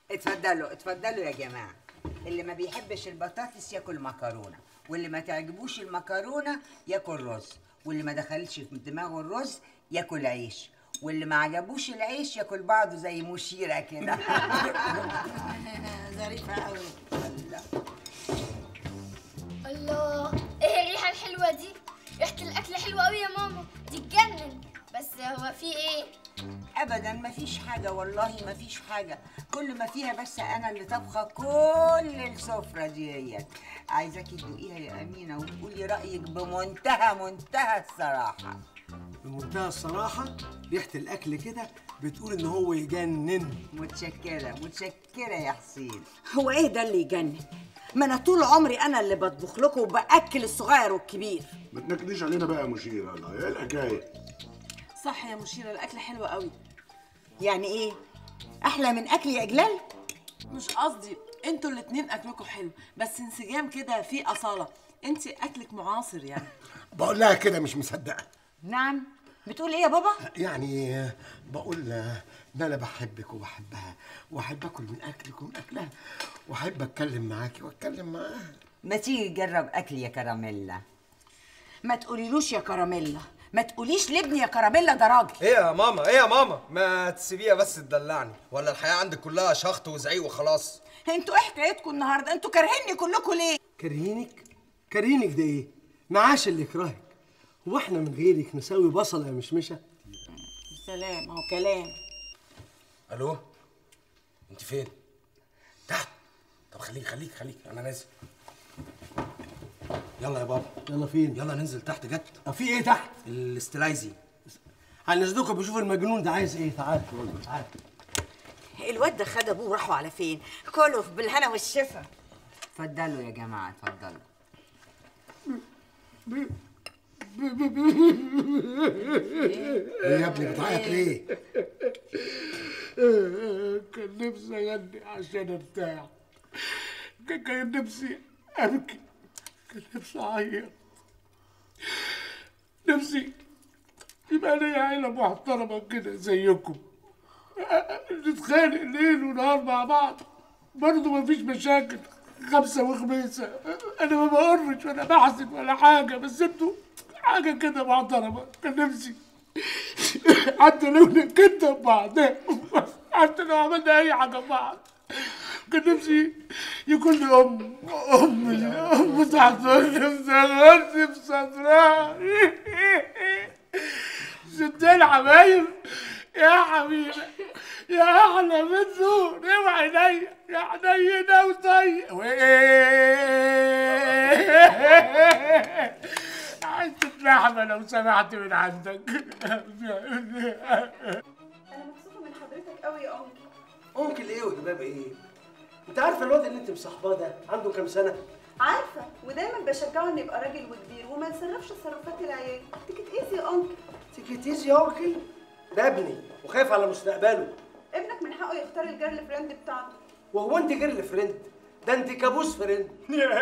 اتفضلوا اتفضلوا يا جماعه اللي ما بيحبش البطاطس ياكل مكرونه واللي ما تعجبوش المكرونه ياكل رز واللي ما دخلش في دماغه الرز ياكل عيش واللي ما عجبوش العيش ياكل بعضه زي مشيره كده ظريفة قوي الله الله ايه الريحة الحلوة دي ريحة الأكل حلوة قوي يا ماما دي تجنن بس هو في ايه ابدا ما فيش حاجه والله ما فيش حاجه كل ما فيها بس انا اللي طبخه كل السفره ديت عايزاكي تدوقيها يا امينه وتقولي رايك بمنتهى منتهى الصراحه بمنتهى الصراحة ريحة الأكل كده بتقول إن هو يجنن متشكره متشكره يا حسين هو ايه ده اللي يجنن ما انا طول عمري انا اللي بطبخ لكم وباكل الصغير والكبير ما تنكديش علينا بقى يا مشيرة الله ايه الحكاية صح يا مشيرة الأكل حلو قوي يعني ايه احلى من اكل يا اجلال مش قصدي انتوا الاتنين أكلكم حلو بس انسجام كده فيه أصالة انت أكلك معاصر يعني بقول لها كده مش مصدقة نعم بتقول ايه يا بابا يعني بقول لها إن أنا بحبك وبحبها وأحب آكل من أكلك ومن أكلها وأحب أتكلم معاكي وأتكلم معاها ما تيجي تجرب اكل يا كراميلا ما تقوليلوش يا كراميلا ما تقوليش لابني يا كراميلا ده راجل ايه يا ماما ايه يا ماما ما تسيبيها بس تدلعني ولا الحياه عندك كلها شخط وزعيق وخلاص انتوا ايه حكايتكم النهارده انتوا كارهيني كلكم ليه كارهينك؟ كارهينك ده إيه؟ معاش اللي يكرهك هو إحنا من غيرك نساوي بصلة يا مشمشة؟ سلام اهو كلام الو انت فين تحت طب خليك خليك خليك انا نازل يلا يا بابا يلا فين؟ يلا ننزل تحت جت طب في إيه تحت؟ الاستلايزي هنزلكم بشوف المجنون ده عايز إيه تعال تعال الواد ده خد ابوه وراحوا على فين كله بالهنا والشفا اتفضلوا يا جماعه اتفضلوا إيه يا ابني بتعيط ليه؟ كان نفسي اغني عشان ارتاح كان- كان نفسي ابكي كان نفسي اعيط نفسي يبقى لي عيلة محترمة كده زيكم نتخانق ليل ونهار مع بعض برضه مفيش مشاكل خمسة وخميسة أنا ما بقرش ولا بحزن ولا حاجة بس انتوا حاجة كده محترمة كان نفسي حتى لو نكدنا ببعض حتى لو عملنا أي حاجة ببعض كان نفسي يكون لي أم أم أم تحضرني في صدرها في صدرها ستين حبايب يا حبيبي يا احلى من نور اوعى عينيا يا حنينه وطيب حته لحمه لو سمحت من عندك انا مبسوطه من حضرتك قوي يا انكل أنكل إيه ودباب إيه؟ أنت عارفة الواد اللي أنت مصاحباه ده عنده كام سنة؟ عارفه ودايما بشجعه انه يبقى راجل وكبير وما يتصرفش تصرفات العيال تيكت ايزي يا انكل تيكيتيز يا أنكل ده ابني وخايف على مستقبله ابنك من حقه يختار الجيرل فريند بتاعته وهو أنت جيرل فريند ده أنت كابوس فريند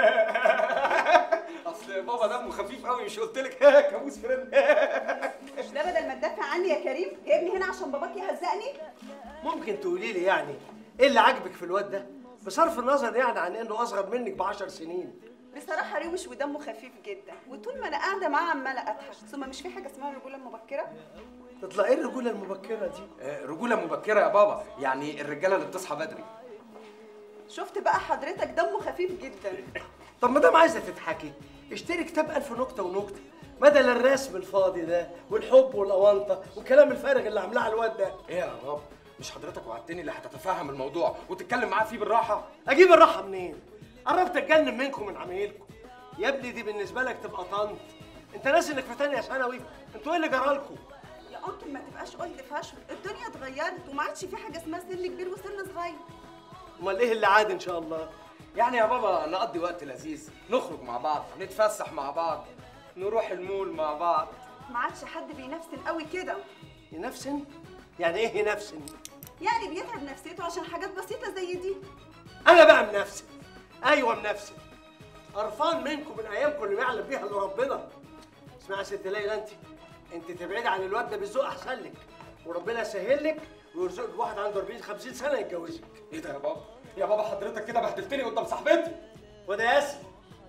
اصل بابا دمه خفيف قوي مش قلت لك كابوس فريند مش ده بدل ما تدافع عني يا كريم جايبني هنا عشان باباك يهزقني ممكن تقولي لي يعني إيه اللي عاجبك في الواد ده؟ بصرف النظر يعني عن إنه أصغر منك بعشر سنين بصراحه روش ودمه خفيف جدا وطول ما انا قاعده معاه عماله اضحك ثم مش في حاجه اسمها الرجوله المبكره تطلع إيه الرجولة المبكرة دي؟ رجوله مبكره يا بابا يعني الرجاله اللي بتصحى بدري شفت بقى حضرتك دمه خفيف جدا طب ما دام عايزة تضحكي اشتري كتاب ألف نكتة ونكتة بدل الرسم الفاضي ده والحب والأونطة والكلام الفارغ اللي عاملاه على الواد ده ايه يا بابا مش حضرتك وعدتني اللي هتتفهم الموضوع وتتكلم معاه فيه بالراحه اجيب الراحه منين قربت اتجنن منكم من عمايلكم يا ابني دي بالنسبه لك تبقى طنط انت ناسي انك في تانية ثانوي انتوا ايه اللي جرالكم يا انكل ما تبقاش قلت فشل الدنيا اتغيرت وما عادش في حاجه اسمها سن كبير وسن صغير امال ايه اللي عاد ان شاء الله يعني يا بابا نقضي وقت لذيذ نخرج مع بعض نتفسح مع بعض نروح المول مع بعض ما عادش حد بينفسن قوي كده ينفسن يعني ايه ينفسن يعني بيتعب نفسيته عشان حاجات بسيطه زي دي انا بقى منفسن ايوه منفسن قرفان منكم من ايامكم اللي ما يعلم بيها الا ربنا اسمعي يا ست ليلى انت انت تبعدي عن الواد ده بالذوق احسن لك وربنا يسهل لك ويرزق الواحد عنده 40 50 سنه يتجوزك ايه ده يا بابا يا بابا حضرتك كده بهدلتني قدام صاحبتي وده ياسر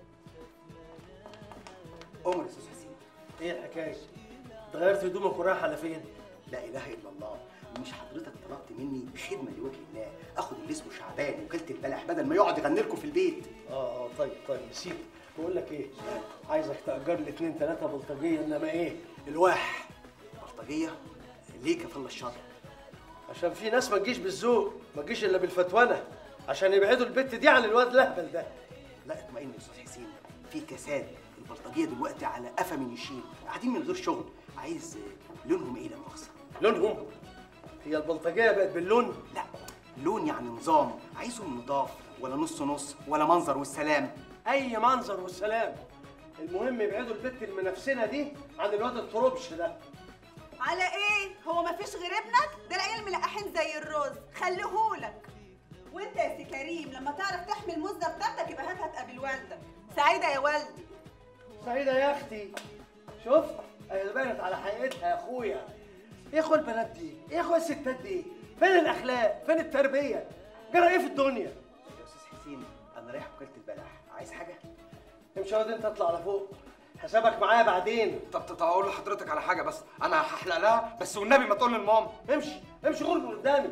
عمر يا استاذ حسين ايه الحكايه؟ اتغيرت هدومك ورايح على فين؟ لا اله الا الله مش حضرتك طلبت مني خدمه لوجه الله اخد اللي اسمه شعبان وكلت البلح بدل ما يقعد يغني لكم في البيت اه اه طيب طيب نسيت بقول لك ايه عايزك تاجر لي اتنين تلاته بلطجيه انما ايه الواح بلطجيه ليه كفل الشر عشان في ناس ما تجيش بالذوق ما تجيش الا بالفتوانه عشان يبعدوا البت دي عن الواد الاهبل ده لا اطمئن يا استاذ حسين في كساد البلطجيه دلوقتي على قفا من يشيل قاعدين من غير شغل عايز آه، لونهم ايه لا مؤاخذه لونهم هي البلطجيه بقت باللون لا لون يعني نظام عايزهم نضاف ولا نص نص ولا منظر والسلام اي منظر والسلام المهم يبعدوا البت المنافسنه دي عن الواد الطربش ده على ايه هو مفيش غير ابنك ده العيال ملقحين زي الرز خليهولك وانت يا سي كريم لما تعرف تحمي المزه بتاعتك يبقى هاتها تقابل والدك سعيده يا والدي سعيده يا اختي شفت هي بانت على حقيقتها يا اخويا ايه اخو البنات دي ايه اخو الستات دي فين الاخلاق فين التربيه جرى ايه في الدنيا يا استاذ حسين انا رايح وكلت البلح عايز حاجه امشي يا واد انت اطلع لفوق حسابك معايا بعدين طب طب اقول لحضرتك على حاجه بس انا هحلق لها بس والنبي ما تقول للماما امشي امشي غور من قدامي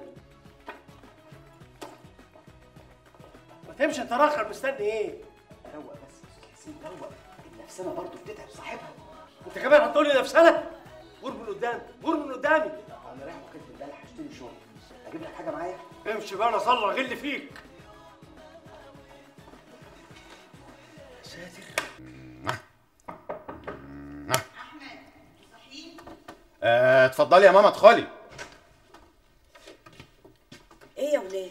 ما تمشي انت راخر مستني ايه روق بس يا استاذ حسين روق النفسانه برضه بتتعب صاحبها انت كمان هتقول لي نفسنا غور من قدامي غور من قدامي انا رايح وكلت البلح هشتري شغل اجيب لك حاجه معايا امشي بقى انا صلى غل فيك آه، اتفضلي يا ماما ادخلي ايه يا ولاد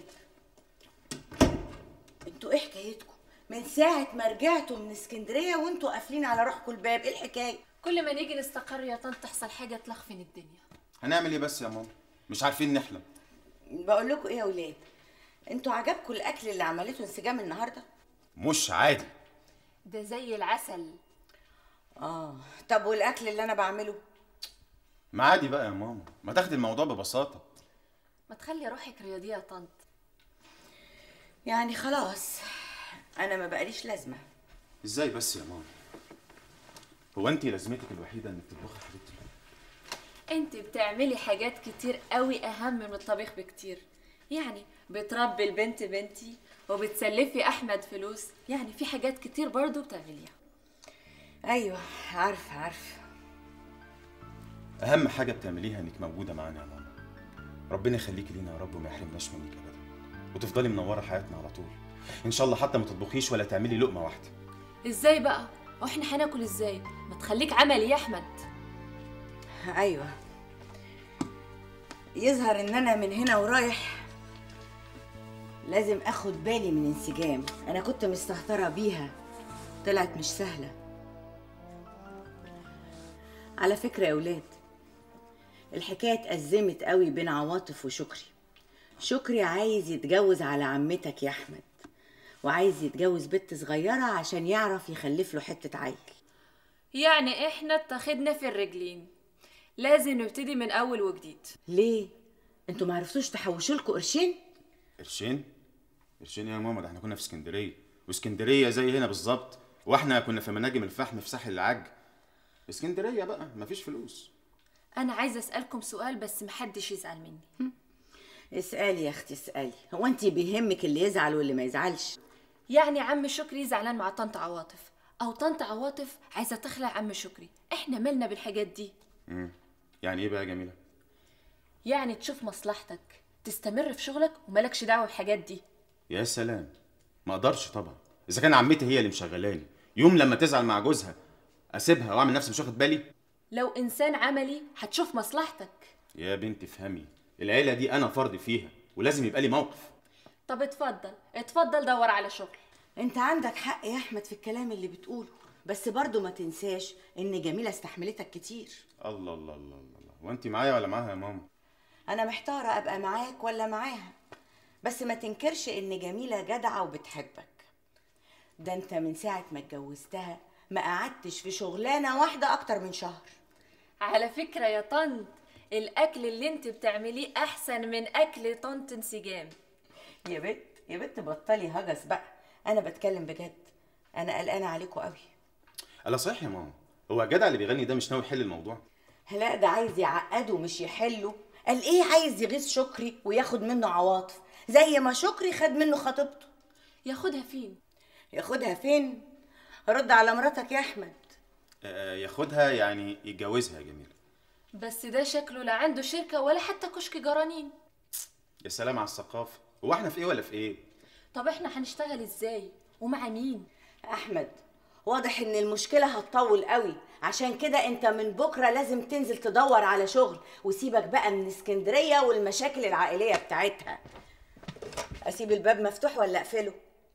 انتوا ايه حكايتكم من ساعة ما رجعتوا من اسكندرية وانتوا قافلين على روحكم الباب ايه الحكاية كل ما نيجي نستقر يا طنط تحصل حاجه تلخفن الدنيا هنعمل ايه بس يا ماما مش عارفين نحلم بقول لكم ايه يا ولاد انتوا عجبكم الاكل اللي عملته انسجام النهارده مش عادي ده زي العسل اه طب والاكل اللي انا بعمله ما عادي بقى يا ماما ما تاخدي الموضوع ببساطه ما تخلي روحك رياضيه يا طنط يعني خلاص انا ما بقاليش لازمه ازاي بس يا ماما هو انت لازمتك الوحيده انك تطبخي يا حبيبتي انت بتعملي حاجات كتير قوي اهم من الطبيخ بكتير يعني بتربي البنت بنتي وبتسلفي احمد فلوس يعني في حاجات كتير برضو بتعمليها ايوه عارفه عارفه اهم حاجه بتعمليها انك موجوده معانا يا ماما ربنا يخليكي لينا يا رب وما يحرمناش منك ابدا وتفضلي منوره حياتنا على طول ان شاء الله حتى ما تطبخيش ولا تعملي لقمه واحده ازاي بقى واحنا هناكل ازاي ما تخليك عملي يا احمد ايوه يظهر ان انا من هنا ورايح لازم اخد بالي من انسجام انا كنت مستهترة بيها طلعت مش سهلة على فكرة يا ولاد الحكاية اتأزمت قوي بين عواطف وشكري شكري عايز يتجوز على عمتك يا احمد وعايز يتجوز بنت صغيرة عشان يعرف يخلف له حتة عيل يعني احنا اتخذنا في الرجلين لازم نبتدي من اول وجديد ليه انتوا معرفتوش تحوشوا لكم قرشين قرشين قرشين إيه يا ماما ده احنا كنا في اسكندريه واسكندريه زي هنا بالظبط واحنا كنا في مناجم الفحم في ساحل العج اسكندريه بقى مفيش فلوس انا عايزه اسالكم سؤال بس محدش يزعل مني اسألي يا اختي اسألي هو انت بيهمك اللي يزعل واللي ما يزعلش يعني عم شكري زعلان مع طنط عواطف او طنط عواطف عايزه تخلع عم شكري احنا مالنا بالحاجات دي مم. يعني ايه بقى يا جميله يعني تشوف مصلحتك تستمر في شغلك ومالكش دعوه بالحاجات دي يا سلام ما اقدرش طبعا اذا كان عمتي هي اللي مشغلاني يوم لما تزعل مع جوزها اسيبها واعمل نفسي مش واخد بالي لو انسان عملي هتشوف مصلحتك يا بنت افهمي العيله دي انا فرد فيها ولازم يبقى لي موقف طب اتفضل اتفضل دور على شغل انت عندك حق يا احمد في الكلام اللي بتقوله بس برضو ما تنساش ان جميلة استحملتك كتير الله الله الله الله الله وانت معايا ولا معاها يا ماما انا محتارة ابقى معاك ولا معاها بس ما تنكرش ان جميلة جدعة وبتحبك ده انت من ساعة ما اتجوزتها ما قعدتش في شغلانة واحدة اكتر من شهر على فكره يا طنط الاكل اللي انت بتعمليه احسن من اكل طنط انسجام يا بنت يا بنت بطلي هجس بقى انا بتكلم بجد انا قلقانه عليكم قوي الا صحيح يا ماما هو الجدع اللي بيغني ده مش ناوي يحل الموضوع لا ده عايز يعقده مش يحله قال ايه عايز يغيظ شكري وياخد منه عواطف زي ما شكري خد منه خطيبته ياخدها فين ياخدها فين رد على مراتك يا احمد آه، ياخدها يعني يتجوزها يا جميل بس ده شكله لا عنده شركة ولا حتى كشك جرانين يا سلام على الثقافه هو احنا في ايه ولا في ايه طب احنا هنشتغل ازاي ومع مين احمد واضح ان المشكله هتطول قوي عشان كده انت من بكره لازم تنزل تدور على شغل وسيبك بقى من اسكندريه والمشاكل العائليه بتاعتها اسيب الباب مفتوح ولا اقفله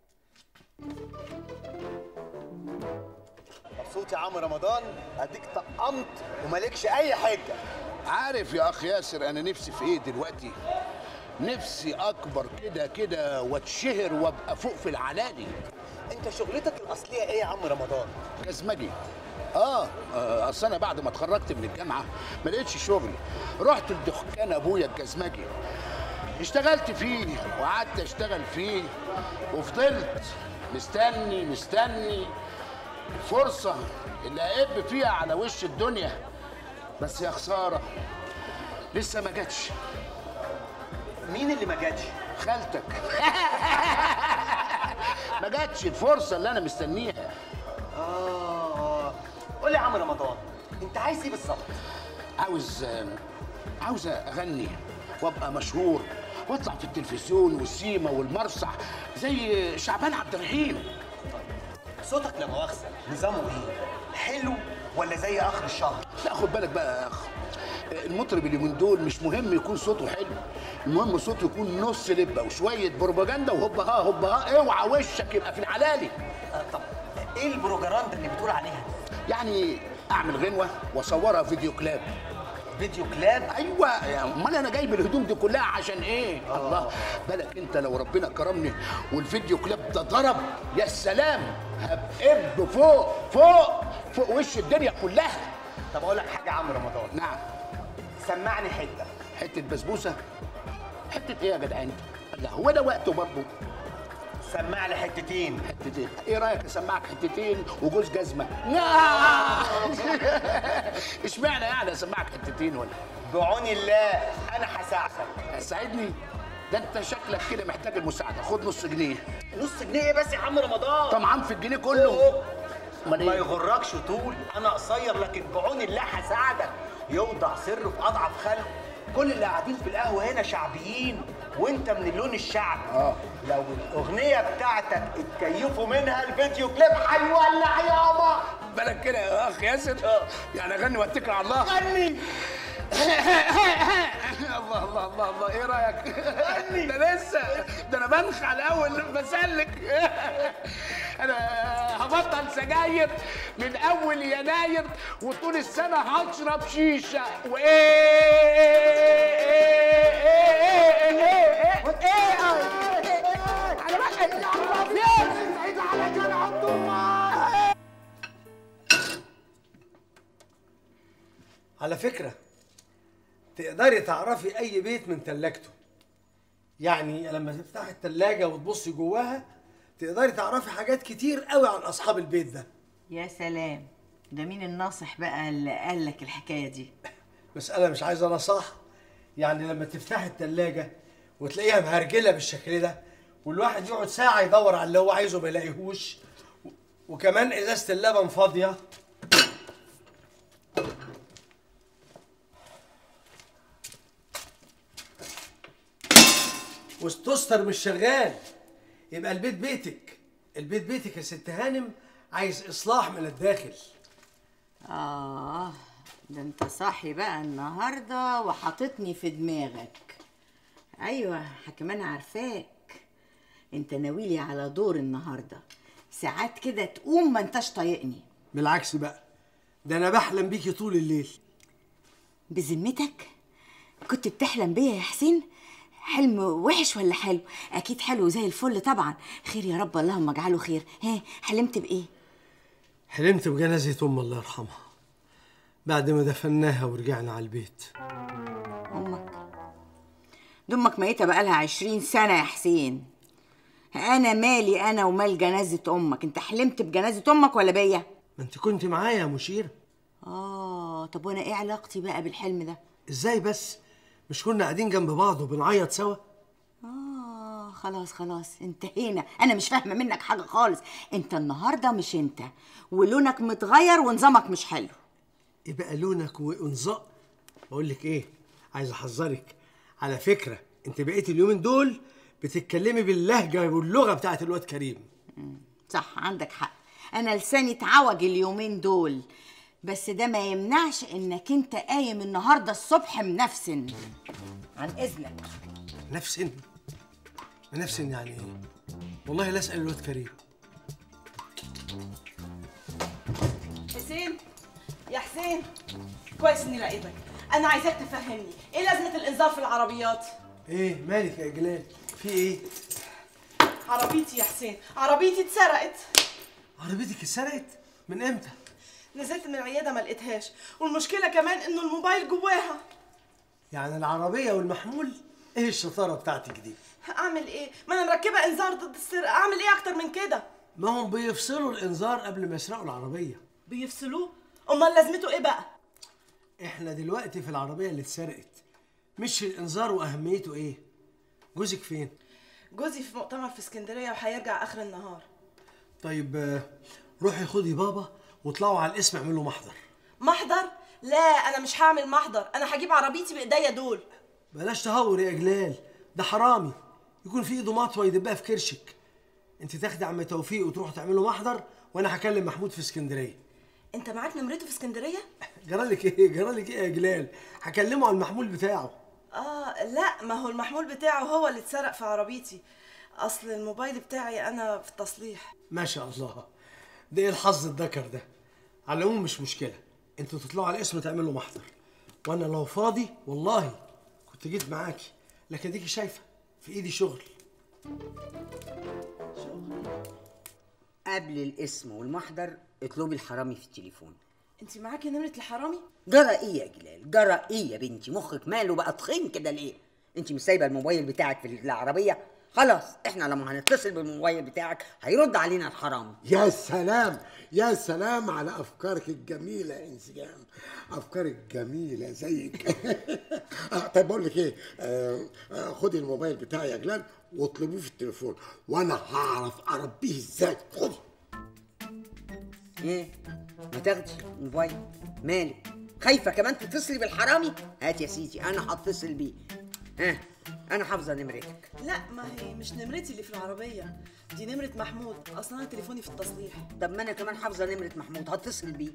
مبسوط يا عم رمضان اديك طقمت ومالكش اي حجه عارف يا اخ ياسر انا نفسي في ايه دلوقتي نفسي اكبر كده كده واتشهر وابقى فوق في العلالي انت شغلتك الاصليه ايه يا عم رمضان جزمجي آه, اه اصل انا بعد ما اتخرجت من الجامعه ما لقيتش شغل رحت لدكان ابويا الجزمجي اشتغلت فيه وقعدت اشتغل فيه وفضلت مستني مستني الفرصه اللي هقب فيها على وش الدنيا بس يا خساره لسه ما جاتش مين اللي ما جاتش خالتك ما جاتش الفرصه اللي انا مستنيها اه قول لي يا عم رمضان انت عايز ايه بالظبط عاوز عاوز اغني وابقى مشهور واطلع في التلفزيون والسيما والمرصح زي شعبان عبد الرحيم صوتك لا مؤاخذه نظامه ايه حلو ولا زي اخر الشهر لا خد بالك بقى يا اخ المطرب اليومين دول مش مهم يكون صوته حلو المهم صوته يكون نص لبه وشويه بروباجندا وهوبا ها هوبا ها اوعى وشك يبقى في العلالي آه طب ايه البروجراندا اللي بتقول عليها يعني اعمل غنوه واصورها فيديو كلاب فيديو كلاب ايوه يا امال انا جايب الهدوم دي كلها عشان ايه أوه. الله بالك انت لو ربنا كرمني والفيديو كلاب ده ضرب يا سلام هبقب فوق فوق فوق وش الدنيا كلها طب اقول لك حاجه يا عم رمضان نعم سمعني حته حته بسبوسه حته ايه يا جدع انت لا هو ده وقته برضه سمع لي حتتين حتتين ايه رايك اسمعك حتتين وجوز جزمه اشمعنى يعني اسمعك حتتين ولا بعون الله انا هساعدك هتساعدني ده انت شكلك كده محتاج المساعده خد نص جنيه نص جنيه ايه بس يا عم رمضان طمعان في الجنيه كله ما يغركش طول انا قصير لكن بعون الله هساعدك يوضع سره في اضعف خلقه كل اللي قاعدين في القهوه هنا شعبيين وانت من اللون الشعبي اه لو الاغنيه بتاعتك اتكيفوا منها الفيديو كليب هيولع يابا بالك كده يا اخ ياسر اه يعني اغني واتكل على الله غني الله الله الله الله ايه رايك؟ ده لسه ده انا بنخع الاول بسلك انا هبطل سجاير من اول يناير وطول السنه هشرب شيشه وايه ايه ايه ايه ايه ايه ايه على على جرع عبد الله على فكرة تقدري تعرفي أي بيت من تلاجته يعني لما تفتحي التلاجة وتبصي جواها تقدري تعرفي حاجات كتير قوي عن أصحاب البيت ده يا سلام ده مين الناصح بقى اللي قال لك الحكايه دي مسألة مش عايزة نصاحة يعني لما تفتحي التلاجة وتلاقيها مهرجلة بالشكل ده والواحد يقعد ساعة يدور على اللي هو عايزه ما يلاقيهوش و- وكمان إزازة اللبن فاضية والتوستر مش شغال يبقى البيت بيتك البيت بيتك يا ست هانم عايز إصلاح من الداخل اه ده انت صاحي بقى النهارده وحاططني في دماغك ايوه كمان عارفاك انت ناويلي على دور النهارده ساعات كده تقوم ما انتش طايقني بالعكس بقى ده أنا بحلم بيكي طول الليل بذمتك كنت بتحلم بيا يا حسين حلم وحش ولا حلو اكيد حلو زي الفل طبعا خير يا رب اللهم اجعله خير ها حلمت بايه حلمت بجنازة أم الله يرحمها بعد ما دفناها ورجعنا على البيت امك دي امك ميته بقالها عشرين سنه يا حسين انا مالي انا ومال جنازه امك انت حلمت بجنازه امك ولا بيا ما انت كنت معايا يا مشير اه طب وانا ايه علاقتي بقى بالحلم ده ازاي بس مش كنا قاعدين جنب بعض وبنعيط سوا اه خلاص خلاص انتهينا انا مش فاهمه منك حاجه خالص انت النهارده مش انت ولونك متغير ونظامك مش حلو ايه بقى لونك وانظاء بقول لك ايه عايز احذرك على فكره انت بقيت اليومين دول بتتكلمي باللهجه واللغه بتاعت الواد كريم صح عندك حق انا لساني اتعوج اليومين دول بس ده ما يمنعش انك انت قايم النهارده الصبح منفسن عن اذنك نفس نفس يعني ايه والله لا اسال الواد كريم حسين يا حسين كويس اني لقيتك انا عايزاك تفهمني ايه لازمه الانذار في العربيات ايه مالك يا جلال في ايه عربيتي يا حسين عربيتي اتسرقت عربيتك اتسرقت من امتى نزلت من العياده ما لقيتهاش والمشكله كمان انه الموبايل جواها يعني العربيه والمحمول ايه الشطاره بتاعتك دي اعمل ايه ما انا مركبه انذار ضد السرقه اعمل ايه اكتر من كده ما هم بيفصلوا الانذار قبل ما يسرقوا العربيه بيفصلوه امال لازمته ايه بقى احنا دلوقتي في العربيه اللي اتسرقت مش الانذار واهميته ايه جوزك فين جوزي في مؤتمر في اسكندريه وهيرجع اخر النهار طيب آه، روحي خدي بابا واطلعوا على الاسم اعملوا محضر محضر لا انا مش هعمل محضر انا هجيب عربيتي بايديا دول بلاش تهور يا اجلال ده حرامي يكون في ايده مطوه يدبها في كرشك انت تاخدي عم توفيق وتروحوا تعملوا محضر وانا هكلم محمود في اسكندريه انت معاك نمرته في اسكندريه جرالك ايه جرالك ايه يا جلال هكلمه على المحمول بتاعه اه لا ما هو المحمول بتاعه هو اللي اتسرق في عربيتي اصل الموبايل بتاعي انا في التصليح ما شاء الله ده ايه الحظ الذكر ده على العموم مش مشكله انتوا تطلعوا على الاسم تعملوا محضر وانا لو فاضي والله كنت جيت معاكي لكن اديكي شايفه في ايدي شغل قبل الاسم والمحضر اطلبي الحرامي في التليفون انت معاكي نمره الحرامي جرى ايه يا جلال جرى ايه يا بنتي مخك ماله بقى تخين كده ليه انت مش سايبه الموبايل بتاعك في العربيه خلاص احنا لما هنتصل بالموبايل بتاعك هيرد علينا الحرامي يا سلام يا سلام على افكارك الجميله يا انسجام افكارك جميله زيك آه، طيب بقول لك ايه آه، آه، خدي الموبايل بتاعي يا جلال واطلبيه في التليفون وانا هعرف اربيه ازاي خدي ايه ما تاخدي موبايل مالك خايفه كمان تتصلي بالحرامي هات يا سيدي انا هتصل بيه ها انا حافظه نمرتك لا ما هي مش نمرتي اللي في العربيه دي نمره محمود اصلا انا تليفوني في التصليح طب ما انا كمان حافظه نمره محمود هتصل بيه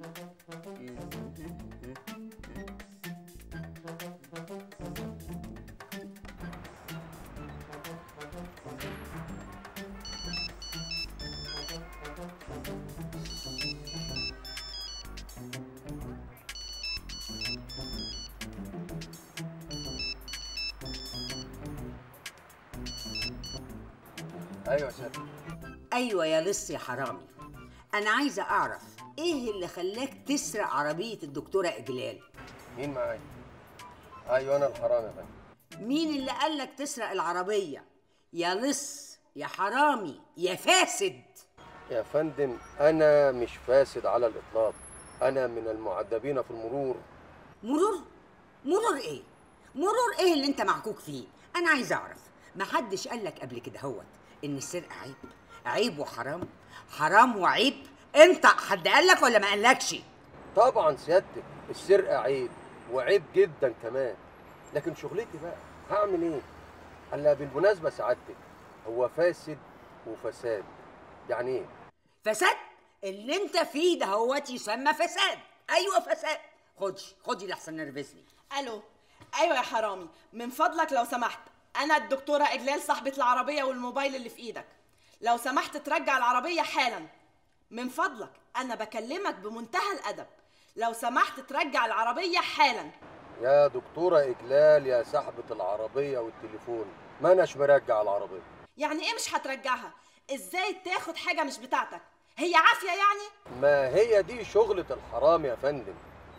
ايوه يا سيادة ايوه يا لص يا حرامي انا عايزه اعرف ايه اللي خلاك تسرق عربيه الدكتوره اجلال مين معايا؟ ايوه انا الحرامي يا فندم مين اللي قالك تسرق العربيه يا لص يا حرامي يا فاسد يا فندم انا مش فاسد على الاطلاق انا من المعذبين في المرور مرور مرور ايه مرور ايه اللي انت معكوك فيه انا عايز اعرف محدش قالك قبل كده هوت ان السرقه عيب عيب وحرام حرام وعيب انت حد قالك ولا ما قالكش طبعا سيادتك السرقه عيب وعيب جدا كمان لكن شغلتي بقى هعمل ايه الا بالمناسبه سعادتك هو فاسد وفساد يعني ايه فساد اللي انت فيه ده هوت يسمى فساد ايوه فساد خدي خدي لحسن نرفزني الو ايوه يا حرامي من فضلك لو سمحت انا الدكتوره اجلال صاحبه العربيه والموبايل اللي في ايدك لو سمحت ترجع العربيه حالا من فضلك انا بكلمك بمنتهى الادب لو سمحت ترجع العربيه حالا يا دكتوره اجلال يا صاحبه العربيه والتليفون ما اناش مرجع العربيه يعني ايه مش هترجعها ازاي تاخد حاجه مش بتاعتك هي عافيه يعني ما هي دي شغلة الحرام يا فندم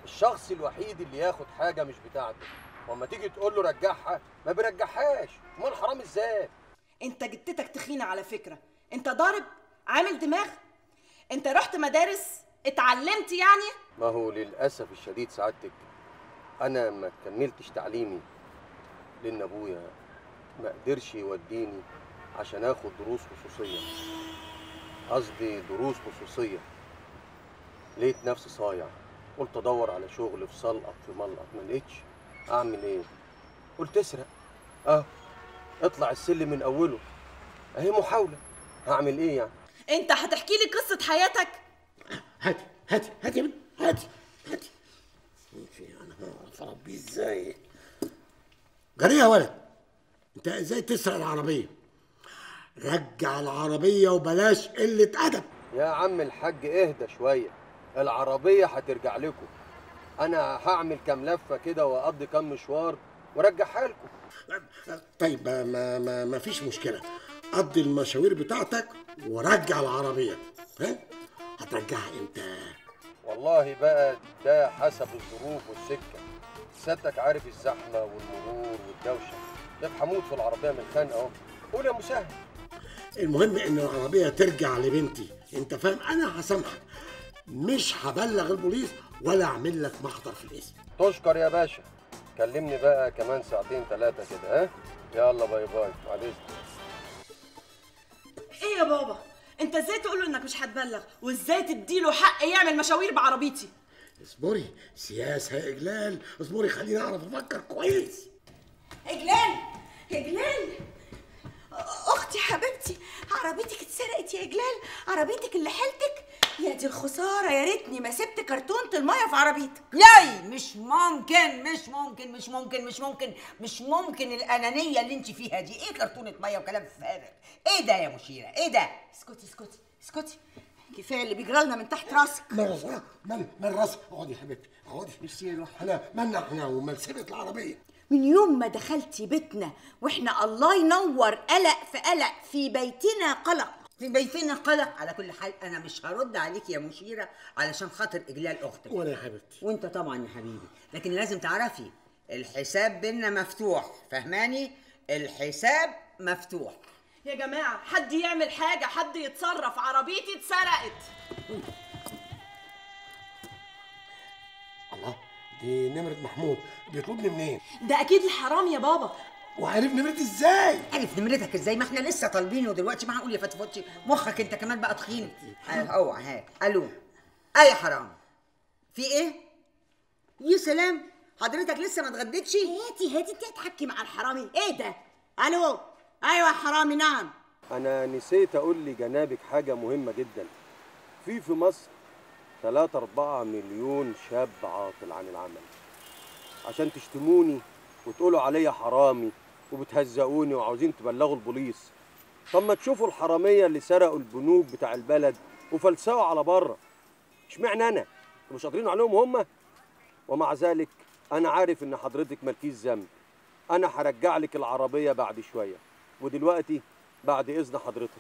الشخص الوحيد اللي ياخد حاجه مش بتاعته واما تيجي تقول له رجعها ما بيرجعهاش امال حرام ازاي انت جدتك تخينه على فكره انت ضارب عامل دماغ انت رحت مدارس اتعلمت يعني ما هو للاسف الشديد سعادتك انا ما كملتش تعليمي لان ابويا ما قدرش يوديني عشان اخد دروس خصوصيه قصدي دروس خصوصيه لقيت نفسي صايع قلت ادور على شغل في سلقط في ملقط ما لقيتش اعمل ايه قلت اسرق اه اطلع السلم من اوله اهي محاوله هعمل ايه يعني انت هتحكي لي قصه حياتك هاتي هاتي هاتي من- هاتي هاتي انا هعرف اربيه ازاي جري يا ولد انت ازاي تسرق العربيه رجع العربيه وبلاش قله ادب يا عم الحاج اهدى شويه العربيه هترجع لكم انا هعمل كام لفه كده واقضي كام مشوار وارجعها لكم طيب ما ما ما, ما فيش مشكله قضي المشاوير بتاعتك ورجع العربيه ها هترجعها امتى والله بقى ده حسب الظروف والسكه سيادتك عارف الزحمه والمرور والدوشه ده هموت في العربيه من الخنقه اهو قول يا مسهل المهم ان العربيه ترجع لبنتي انت فاهم انا هسامحك مش هبلغ البوليس ولا اعمل لك محضر في الاسم تشكر يا باشا كلمني بقى كمان ساعتين ثلاثه كده ها يلا باي باي بعد اذنك ايه يا بابا انت ازاي تقول له انك مش هتبلغ وازاي تديله حق يعمل مشاوير بعربيتي اصبري سياسه يا اجلال اصبري خليني اعرف افكر كويس اجلال اجلال اختي حبيبتي عربيتك اتسرقت يا اجلال عربيتك اللي حيلتك يا دي الخساره يا ريتني ما سبت كرتونه الميه في عربيتك ياي مش ممكن مش ممكن مش ممكن مش ممكن مش ممكن الانانيه اللي انت فيها دي ايه كرتونه ميه وكلام فارغ ايه ده يا مشيره ايه ده اسكتي اسكتي اسكتي كفايه اللي بيجرى لنا من تحت راسك من راسك من من راسك اقعدي يا حبيبتي اقعدي ميرسي روح انا مالنا احنا ومال سيبت العربيه من يوم ما دخلتي بيتنا واحنا الله ينور قلق في قلق في بيتنا قلق في بيتنا قلق على كل حال انا مش هرد عليك يا مشيره علشان خاطر اجلال اختك وانا يا حبيبتي وانت طبعا يا حبيبي لكن لازم تعرفي الحساب بينا مفتوح فهماني الحساب مفتوح يا جماعه حد يعمل حاجه حد يتصرف عربيتي اتسرقت الله دي نمرة محمود بيطلبني منين؟ ده اكيد الحرام يا بابا وعارف نمرتي ازاي؟ عارف نمرتك ازاي ما احنا لسه طالبينه دلوقتي معقول يا فتفوتي مخك انت كمان بقى تخين اهو ها الو اي حرام في ايه يا سلام حضرتك لسه ما اتغديتش هاتي هاتي انت هتحكي مع الحرامي ايه ده الو ايوه يا حرامي نعم انا نسيت اقول لجنابك حاجه مهمه جدا في في مصر 3 4 مليون شاب عاطل عن العمل عشان تشتموني وتقولوا عليا حرامي وبتهزقوني وعاوزين تبلغوا البوليس طب ما تشوفوا الحراميه اللي سرقوا البنوك بتاع البلد وفلسقوا على بره اشمعنى انا مش قادرين عليهم هم ومع ذلك انا عارف ان حضرتك مالكيش ذنب انا هرجع لك العربيه بعد شويه ودلوقتي بعد اذن حضرتك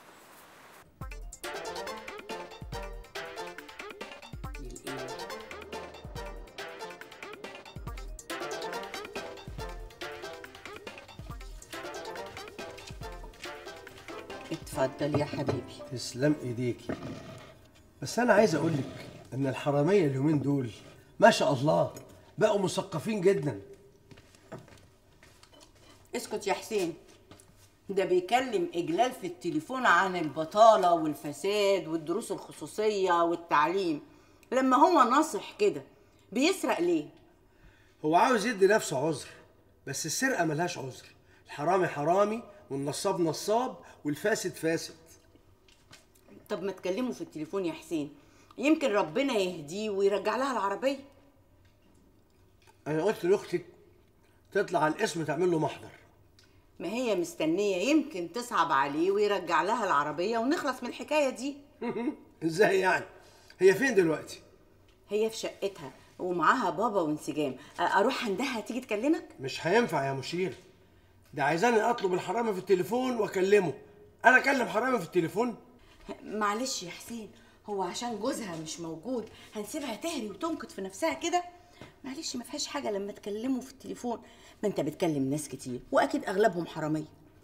اتفضل يا حبيبي تسلم ايديكي بس انا عايز اقول لك ان الحراميه اليومين دول ما شاء الله بقوا مثقفين جدا اسكت يا حسين ده بيكلم إجلال في التليفون عن البطالة والفساد والدروس الخصوصية والتعليم لما هو ناصح كده بيسرق ليه؟ هو عاوز يدي نفسه عذر بس السرقه ملهاش عذر الحرامي حرامي والنصاب نصاب والفاسد فاسد طب ما تكلمه في التليفون يا حسين يمكن ربنا يهديه ويرجع لها العربية انا قلت لاختك تطلع على الاسم تعمل له محضر ما هي مستنية يمكن تصعب عليه ويرجع لها العربية ونخلص من الحكاية دي ازاي يعني هي فين دلوقتي هي في شقتها ومعاها بابا وانسجام أ- اروح عندها تيجي تكلمك مش هينفع يا مشير ده عايزاني اطلب الحرامي في التليفون واكلمه انا اكلم حرامي في التليفون معلش يا حسين هو عشان جوزها مش موجود هنسيبها تهري وتنكت في نفسها كده معلش ما فيهاش حاجه لما تكلمه في التليفون ما انت بتكلم ناس كتير واكيد اغلبهم حراميه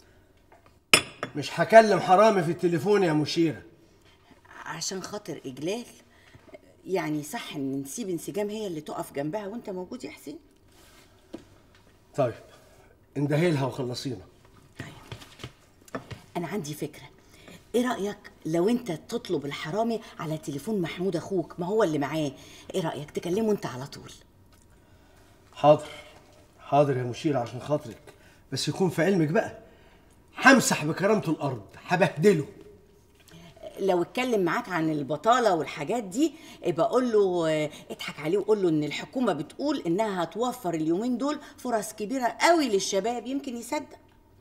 مش هكلم حرامي في التليفون يا مشيره عشان خاطر اجلال يعني صح ان نسيب انسجام هي اللي تقف جنبها وانت موجود يا حسين طيب اندهيلها وخلصينا انا عندي فكره ايه رايك لو انت تطلب الحرامي على تليفون محمود اخوك ما هو اللي معاه ايه رايك تكلمه انت على طول حاضر حاضر يا مشيره عشان خاطرك بس يكون في علمك بقى همسح بكرامته الارض هبهدله لو اتكلم معاك عن البطاله والحاجات دي يبقى قول له اه، اضحك عليه وقول له ان الحكومه بتقول انها هتوفر اليومين دول فرص كبيره قوي للشباب يمكن يصدق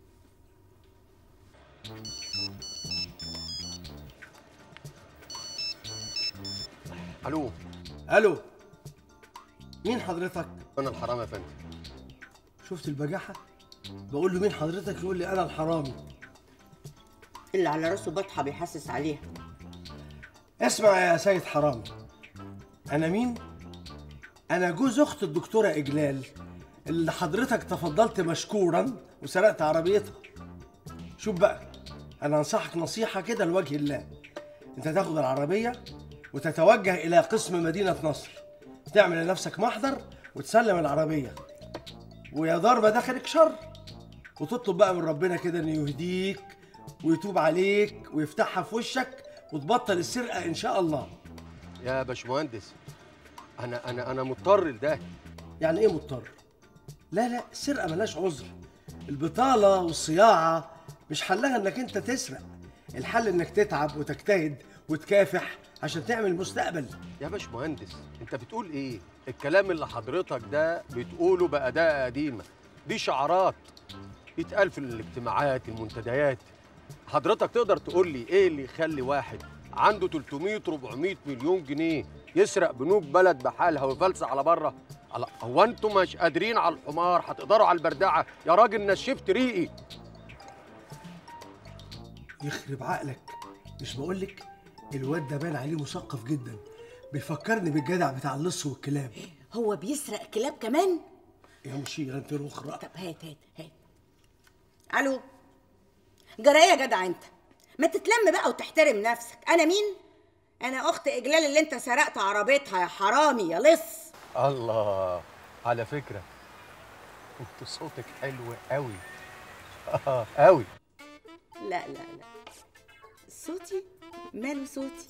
الو الو مين حضرتك انا الحرام يا فندم شفت البجاحه بقول له مين حضرتك يقول لي انا الحرامي اللي على راسه بطحه بيحسس عليها اسمع يا سيد حرامي انا مين انا جوز اخت الدكتوره اجلال اللي حضرتك تفضلت مشكورا وسرقت عربيتها شوف بقى انا انصحك نصيحه كده لوجه الله انت تاخد العربيه وتتوجه الى قسم مدينه نصر تعمل لنفسك محضر وتسلم العربيه ويا دار ما دخلك شر وتطلب بقى من ربنا كده انه يهديك ويتوب عليك ويفتحها في وشك وتبطل السرقه ان شاء الله يا باشمهندس انا انا انا مضطر لده يعني ايه مضطر لا لا السرقه ملهاش عذر البطاله والصياعه مش حلها انك انت تسرق الحل انك تتعب وتجتهد وتكافح عشان تعمل مستقبل يا باشمهندس انت بتقول ايه الكلام اللي حضرتك ده بتقوله بأداة قديمة دي شعارات يتقال في الاجتماعات المنتديات حضرتك تقدر تقول لي ايه اللي يخلي واحد عنده 300 400 مليون جنيه يسرق بنوك بلد بحالها ويفلس على بره على هو انتم مش قادرين على الحمار هتقدروا على البردعه يا راجل نشفت ريقي يخرب عقلك مش بقولك الواد ده باين عليه مثقف جدا بيفكرني بالجدع بتاع اللص والكلاب هو بيسرق كلاب كمان يا مشير انت رخرة طب هات هات هات الو جرى ايه يا جدع انت ما تتلم بقى وتحترم نفسك انا مين انا اخت اجلال اللي انت سرقت عربيتها يا حرامي يا لص الله على فكره انت صوتك حلو قوي اه قوي لا لا لا صوتي ماله صوتي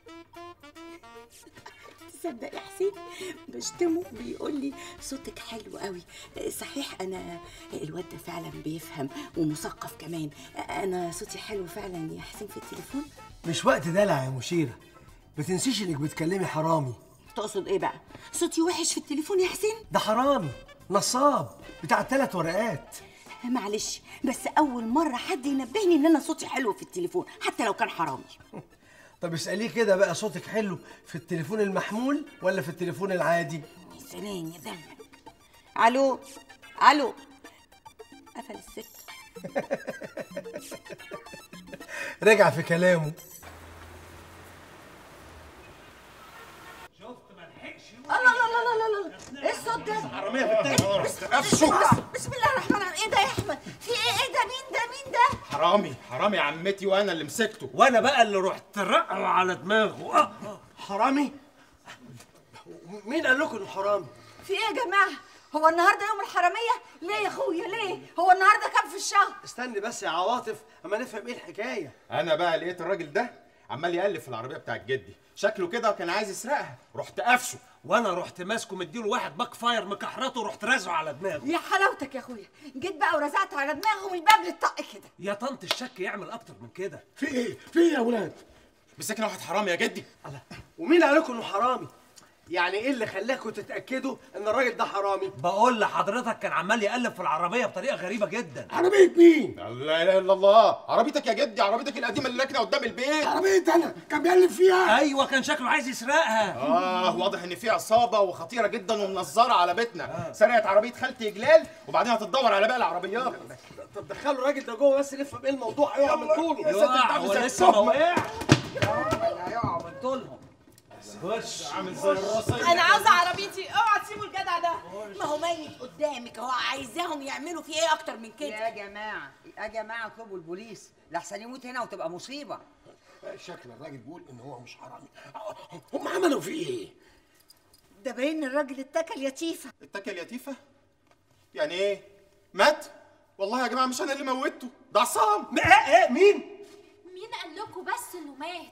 تصدق يا حسين بشتمه بيقول لي صوتك حلو قوي صحيح انا الواد ده فعلا بيفهم ومثقف كمان انا صوتي حلو فعلا يا حسين في التليفون مش وقت دلع يا مشيرة ما تنسيش انك بتكلمي حرامي تقصد ايه بقى صوتي وحش في التليفون يا حسين ده حرامي نصاب بتاع الثلاث ورقات معلش بس اول مره حد ينبهني ان انا صوتي حلو في التليفون حتى لو كان حرامي طب اسأليه كده بقى صوتك حلو في التليفون المحمول ولا في التليفون العادي سلام يا دمك الو الو قفل السكه رجع في كلامه الله الله الله الله الله ايه الصوت ده؟ حرامية في التاني بسم بسم الله الرحمن الرحيم ايه ده يا احمد؟ في ايه ايه ده مين ده مين ده؟ حرامي حرامي يا عمتي وانا اللي مسكته وانا بقى اللي رحت رقعه على دماغه آه، آه، حرامي مين قال لكم انه حرامي في ايه يا جماعه؟ هو النهارده يوم الحراميه؟ ليه يا اخويا ليه؟ هو النهارده كام في الشهر؟ استني بس يا عواطف اما نفهم ايه الحكايه انا بقى لقيت الراجل ده عمال يقلب في العربيه بتاعت جدي شكله كده كان عايز يسرقها رحت قافشه وانا رحت ماسكه مديله واحد باك فاير مكحرته ورحت رازعه على دماغه يا حلاوتك يا اخويا جيت بقى ورزعت على دماغه من الباب للطق كده يا طنط الشك يعمل اكتر من كده في ايه في ايه يا ولاد مسكنا واحد حرامي يا جدي ومين قال لكم انه حرامي يعني ايه اللي خلاكم تتاكدوا ان الراجل ده حرامي بقول لحضرتك كان عمال يقلب في العربيه بطريقه غريبه جدا عربيه مين لا اله الا الله عربيتك يا جدي عربيتك القديمه اللي راكنه قدام البيت عربيه انا كان بيقلب فيها ايوه كان شكله عايز يسرقها اه واضح ان في عصابه وخطيره جدا ومنظره على بيتنا سرقت عربيه خالتي جلال وبعدين هتدور على باقي العربيات طب دخلوا الراجل ده جوه بس نفهم ايه الموضوع هيقع من طوله يقع هو لسه ما وقعش هيقعوا من طولهم بس خش عامل زي الرصيف انا عاوزه عربيتي اوعى تسيبوا الجدع ده ما هو ميت قدامك هو عايزاهم يعملوا فيه ايه اكتر من كده يا جماعه يا جماعه اطلبوا البوليس لحسن يموت هنا وتبقى مصيبه شكل الراجل بيقول ان هو مش حرامي هم عملوا فيه ايه؟ ده باين الراجل اتكل يا تيفا اتكل يا تيفا يعني ايه مات والله يا جماعه مش انا اللي موتته ده عصام ايه ايه مين مين قال لكم بس انه مات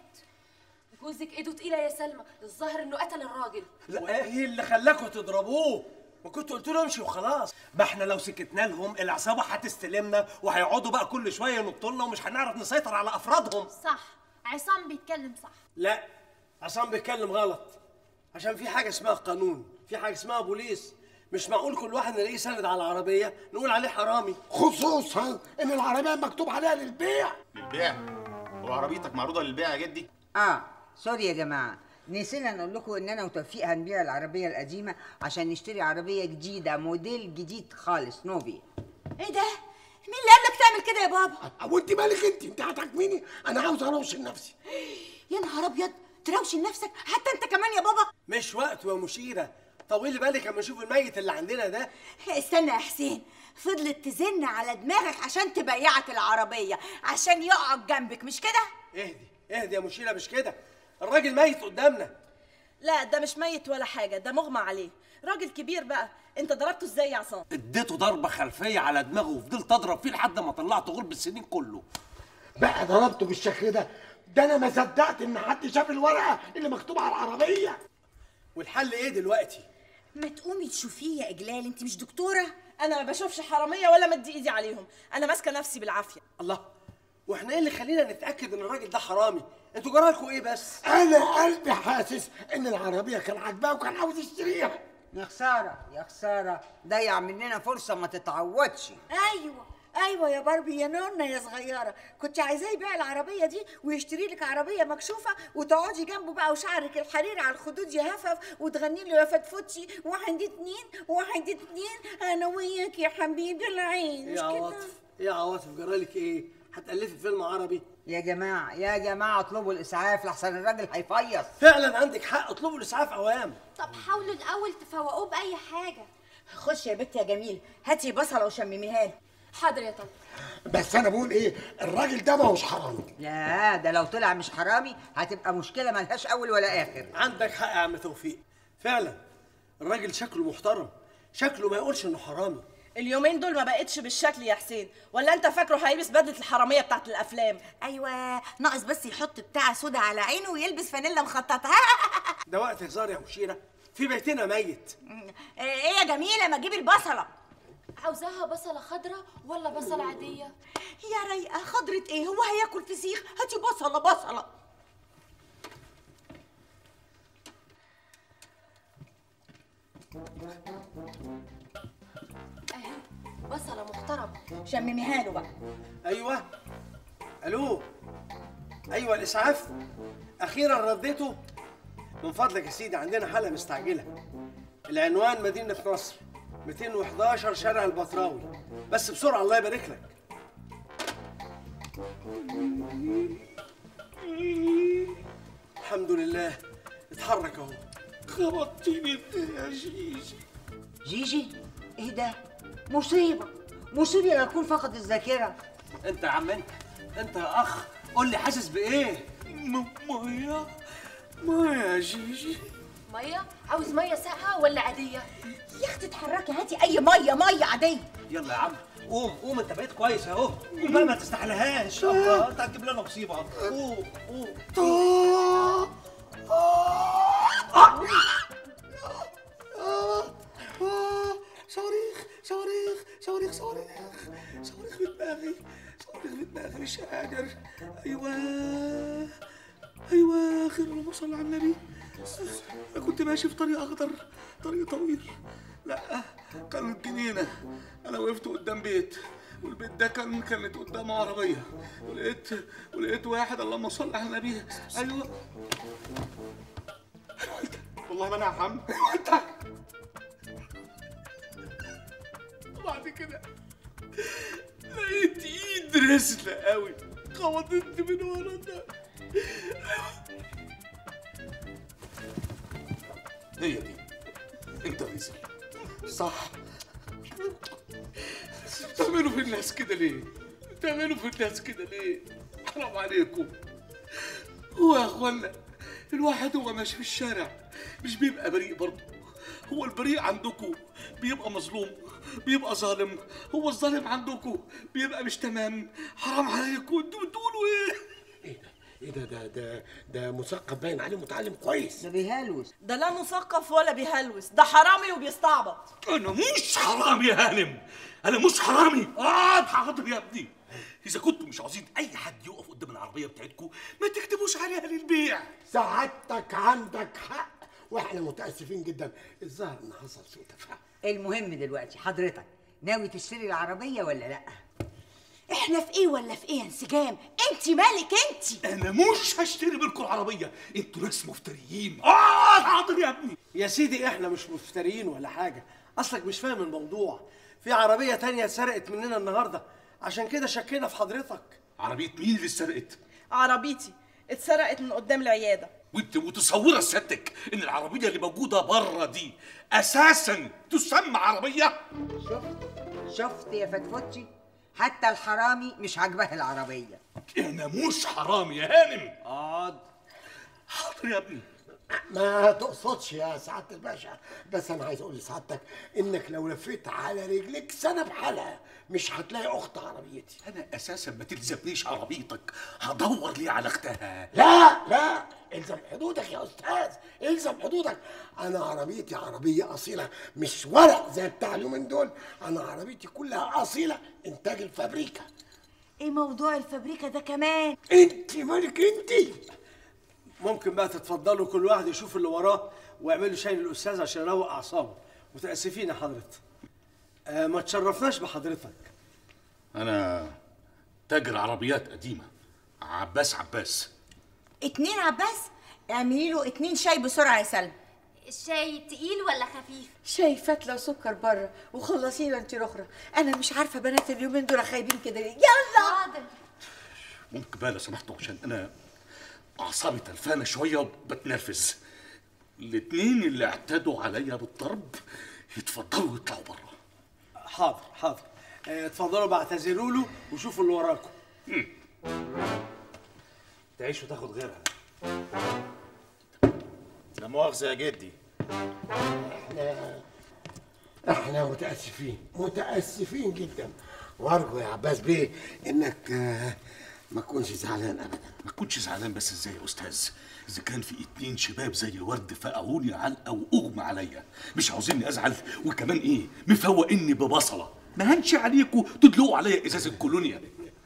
جوزك ايده تقيله يا سلمى الظاهر انه قتل الراجل لا ايه اللي خلاكم تضربوه ما كنت قلت له امشي وخلاص ما احنا لو سكتنا لهم العصابه هتستلمنا وهيقعدوا بقى كل شويه ينطوا لنا ومش هنعرف نسيطر على افرادهم صح عصام بيتكلم صح لا عصام بيتكلم غلط عشان في حاجه اسمها قانون في حاجه اسمها بوليس مش معقول كل واحد نلاقيه سند على العربيه نقول عليه حرامي خصوصا ان العربيه مكتوب عليها للبيع للبيع هو عربيتك معروضه للبيع يا جدي اه سوري يا جماعه نسينا نقول لكم ان انا وتوفيق هنبيع العربيه القديمه عشان نشتري عربيه جديده موديل جديد خالص نوبي ايه ده مين اللي قال لك تعمل كده يا بابا وانت مالك انت انت هتحكميني انا عاوز اروشن نفسي يا نهار ابيض تروشن نفسك حتى انت كمان يا بابا مش وقت يا مشيره طولي بالك اما نشوف الميت اللي عندنا ده استنى يا حسين فضلت تزن على دماغك عشان تبيعك العربية عشان يقعد جنبك مش كده؟ اهدي اهدي يا مشيره مش كده الراجل ميت قدامنا لا ده مش ميت ولا حاجه ده مغمى عليه راجل كبير بقى انت ضربته ازاي يا عصام اديته ضربه خلفيه على دماغه وفضلت اضرب فيه لحد ما طلعته غرب السنين كله بقى ضربته بالشكل ده ده انا ما صدقت ان حد شاف الورقه اللي مكتوب على العربيه والحل ايه دلوقتي ما تقومي تشوفيه يا اجلال انت مش دكتورة انا ما بشوفش حراميه ولا مدي ايدي عليهم انا ماسكه نفسي بالعافيه الله واحنا ايه اللي خلينا نتاكد ان الراجل ده حرامي انتوا جرالكوا ايه بس انا قلبي حاسس ان العربيه كان عاجباه وكان عاوز يشتريها يا خساره يا خساره ضيع مننا فرصه ما تتعوضش ايوه ايوه يا باربي يا نونا يا صغيره كنت عايزاه يبيع العربيه دي ويشتري لك عربيه مكشوفه وتقعدي جنبه بقى وشعرك الحرير على الخدود يهفف وتغني له يا فتفوتشي واحد اتنين واحد اتنين انا وياك يا حبيبي العين مش يا كده عواطف يا عواطف جرالك ايه هتالفي فيلم عربي يا جماعه يا جماعه اطلبوا الاسعاف لحسن الراجل هيفيص فعلا عندك حق اطلبوا الاسعاف اوام طب حاولوا الاول تفوقوه باي حاجه خش يا بنت يا جميل هاتي بصله وشمميها له حاضر يا طنط بس انا بقول ايه الراجل ده ما هوش حرامي لا ده لو طلع مش حرامي هتبقى مشكله ملهاش اول ولا اخر عندك حق يا عم توفيق فعلا الراجل شكله محترم شكله ما يقولش انه حرامي اليومين دول ما بقتش بالشكل يا حسين ولا انت فاكره هيلبس بدله الحراميه بتاعت الافلام ايوه ناقص بس يحط بتاع سودا على عينه ويلبس فانيلا مخططه ده وقت هزار يا مشيره في بيتنا ميت ايه يا جميله ما تجيبي البصله عاوزاها بصله خضراء ولا بصله عاديه يا رايقه خضره ايه هو هياكل فسيخ هاتي بصله بصله اهي بصله محترمه شمميها له بقى ايوه الو ايوه الاسعاف اخيرا رديته من فضلك يا سيدي عندنا حاله مستعجله العنوان مدينه نصر 211 شارع البطراوي بس بسرعه الله يبارك لك الحمد لله اتحرك اهو خبطتيني يا جيجي جيجي ايه ده مصيبه مصيبه لا يكون فقد الذاكره انت يا عم انت انت يا اخ قول لي حاسس بايه ميه ميه يا جيجي ميه عاوز ميه ساقعه ولا عاديه يا اختي اتحركي هاتي اي ميه ميه عاديه يلا يا عم قوم قوم انت بقيت كويس اهو قوم بقى ما تستحلهاش الله انت هتجيب لنا مصيبه قوم قوم صواريخ صواريخ صواريخ صواريخ صواريخ في دماغي صواريخ في دماغي مش قادر ايوه ايوه اخر اللهم صل على النبي أنا كنت ماشي في طريق اخضر طريق طويل لا كانت جنينه انا وقفت قدام بيت والبيت ده كان كانت قدامه عربيه ولقيت ولقيت واحد اللهم صل على النبي ايوه والله ما انا يا حم ايوه انت وبعد كده لقيت ايد رسلة قوي خبطتني من ورا ده هي دي انت الرزق صح بتعملوا في الناس كده ليه؟ بتعملوا في الناس كده ليه؟ حرام عليكم هو يا اخوانا الواحد هو ماشي في الشارع مش بيبقى بريء برضه هو البريء عندكم بيبقى مظلوم بيبقى ظالم هو الظالم عندكم بيبقى مش تمام حرام عليكم انتوا بتقولوا ايه؟ ايه ده ده ده ده مثقف باين عليه متعلم كويس ده بيهلوس ده لا مثقف ولا بيهلوس ده حرامي وبيستعبط انا مش حرامي يا هانم انا مش حرامي اه حاضر يا ابني اذا كنتوا مش عاوزين اي حد يقف قدام العربيه بتاعتكم ما تكتبوش عليها للبيع سعادتك عندك حق واحنا متاسفين جدا الظاهر ان حصل سوء تفاهم المهم دلوقتي حضرتك ناوي تشتري العربيه ولا لا احنا في ايه ولا في ايه يا انسجام انت مالك انت انا مش هشتري منكم العربيه انتوا ناس مفتريين اه حاضر يا ابني يا سيدي احنا مش مفتريين ولا حاجه اصلك مش فاهم الموضوع في عربيه تانية اتسرقت مننا النهارده عشان كده شكينا في حضرتك عربيه مين اللي اتسرقت عربيتي اتسرقت من قدام العياده وانت متصوره سيادتك ان العربيه اللي موجوده بره دي اساسا تسمى عربيه شفت شفت يا فتفوتشي حتى الحرامي مش عاجباه العربيه انا مش حرامي يا هانم اه حاضر يا ابني ما تقصدش يا سعاده الباشا بس انا عايز اقول لسعادتك انك لو لفيت على رجلك سنه بحالها مش هتلاقي اخت عربيتي انا اساسا ما تلزمنيش عربيتك هدور ليه على اختها لا لا الزم حدودك يا استاذ الزم حدودك انا عربيتي عربيه اصيله مش ورق زي بتاع اليومين دول انا عربيتي كلها اصيله انتاج الفابريكا ايه موضوع الفابريكا ده كمان انت مالك انت ممكن بقى تتفضلوا كل واحد يشوف اللي وراه ويعملوا شاي للاستاذ عشان يروق اعصابه متاسفين يا حضرتك آه ما تشرفناش بحضرتك انا تاجر عربيات قديمه عباس عباس اتنين عباس اعملي له اتنين شاي بسرعه يا سلمى الشاي تقيل ولا خفيف شاي فتله وسكر بره وخلصينا انت الاخرى انا مش عارفه بنات اليومين دول خايبين كده ليه يلا حاضر ممكن بقى لو سمحتوا عشان انا اعصابي تلفانه شويه وبتنرفز الاتنين اللي اعتدوا عليا بالضرب يتفضلوا يطلعوا بره حاضر حاضر آه اتفضلوا بعتذروا له وشوفوا اللي وراكم تعيش وتاخد غيرها لا مؤاخذه يا جدي احنا احنا متاسفين متاسفين جدا وارجو يا عباس بيه انك آه، ما تكونش زعلان ابدا ما كنتش زعلان بس ازاي يا استاذ اذا كان في اتنين شباب زي الورد فقعوني علقه واغمى عليا مش عاوزيني ازعل وكمان ايه مفوقني ببصله ما هنش عليكم تدلقوا عليا ازاز الكولونيا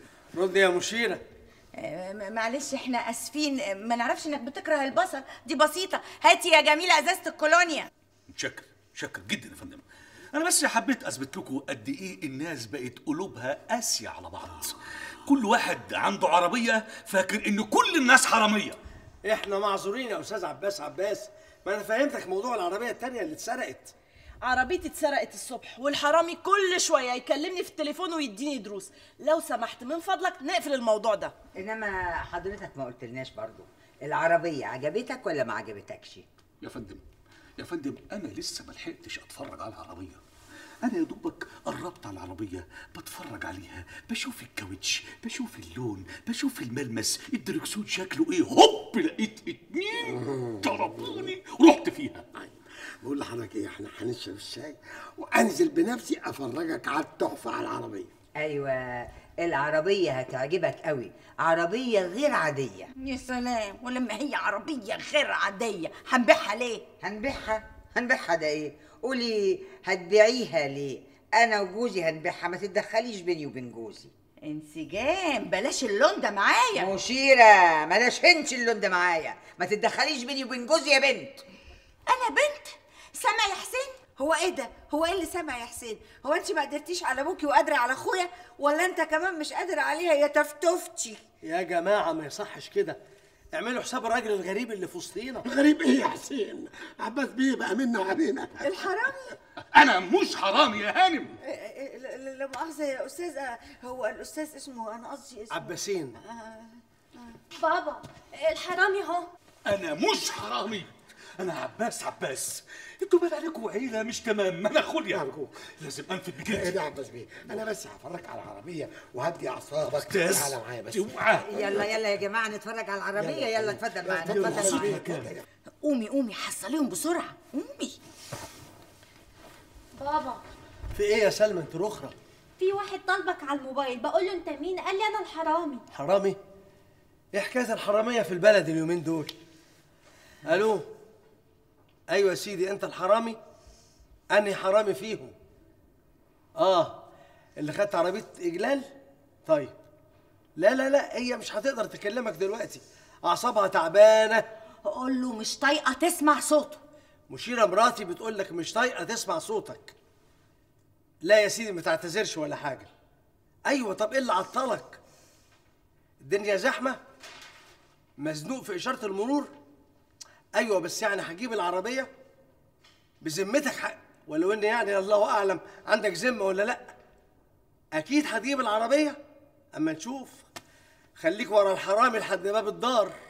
رد يا مشيره آه، م- معلش احنا اسفين آه، ما نعرفش انك بتكره البصل دي بسيطه هاتي يا جميله ازازه الكولونيا متشكر متشكر جدا يا فندم انا بس حبيت اثبت لكم قد ايه الناس بقت قلوبها قاسيه على بعض كل واحد عنده عربيه فاكر ان كل الناس حراميه احنا معذورين يا استاذ عباس عباس ما انا فهمتك موضوع العربيه التانية اللي اتسرقت عربيتي اتسرقت الصبح والحرامي كل شويه يكلمني في التليفون ويديني دروس لو سمحت من فضلك نقفل الموضوع ده انما حضرتك ما قلتلناش برضو العربيه عجبتك ولا ما عجبتكش يا فندم يا فندم انا لسه ما لحقتش اتفرج على العربيه انا يا دوبك قربت على العربيه بتفرج عليها بشوف الكاوتش بشوف اللون بشوف الملمس الدركسون شكله ايه هوب لقيت اتنين ضربوني رحت فيها بقول لحضرتك ايه احنا هنشرب الشاي وانزل بنفسي افرجك على التحفه على العربيه ايوه العربيه هتعجبك قوي عربيه غير عاديه يا سلام ولما هي عربيه غير عاديه هنبيعها ليه هنبيعها هنبيعها ده ايه قولي هتبيعيها ليه انا وجوزي هنبيعها ما تتدخليش بيني وبين جوزي انسجام بلاش اللون ده معايا مشيرة بلاش انت اللون ده معايا ما تتدخليش بيني وبين جوزي يا بنت انا بنت سامع يا حسين هو ايه ده هو ايه اللي سامع يا حسين هو انت ما قدرتيش على ابوكي وقادره على اخويا ولا انت كمان مش قادر عليها يا تفتفتي يا جماعه ما يصحش كده اعملوا حساب الراجل الغريب اللي في وسطينا غريب ايه يا حسين عباس بيه بقى منا وعلينا الحرامي انا مش حرامي يا هانم إيه، لا- لا لا مؤاخذه يا استاذ آه، هو الاستاذ اسمه انا قصدي اسمه عباسين بابا الحرامي اهو انا مش حرامي انا عباس عباس انتوا بان عليكم عيله مش تمام ما انا اخويا أرجوك. لازم انفذ ايه بجد ده يا عباس بيه انا بس هفرجك على العربيه وهدي اعصابك أستاذ، تعالى معايا بس اوعى. يلا يلا يا جماعه نتفرج على العربيه يلا اتفضل معانا اتفضل يا شيخ. قومي قومي حصليهم بسرعه قومي بابا في ايه يا سلمى انت الاخرى في واحد طالبك على الموبايل بقول له انت مين قال لي انا الحرامي حرامي ايه حكايه الحراميه في البلد اليومين دول الو ايوه يا سيدي انت الحرامي انهي حرامي فيهم اه اللي خدت عربيه اجلال طيب لا لا لا هي مش هتقدر تكلمك دلوقتي اعصابها تعبانه قول له مش طايقه تسمع صوته مشيره مراتي بتقول لك مش طايقه تسمع صوتك لا يا سيدي ما تعتذرش ولا حاجه ايوه طب ايه اللي عطلك الدنيا زحمه مزنوق في اشاره المرور ايوه بس يعني هجيب العربيه بذمتك حق ولو ان يعني الله اعلم عندك ذمه ولا لا اكيد هتجيب العربيه اما نشوف خليك ورا الحرامي لحد باب الدار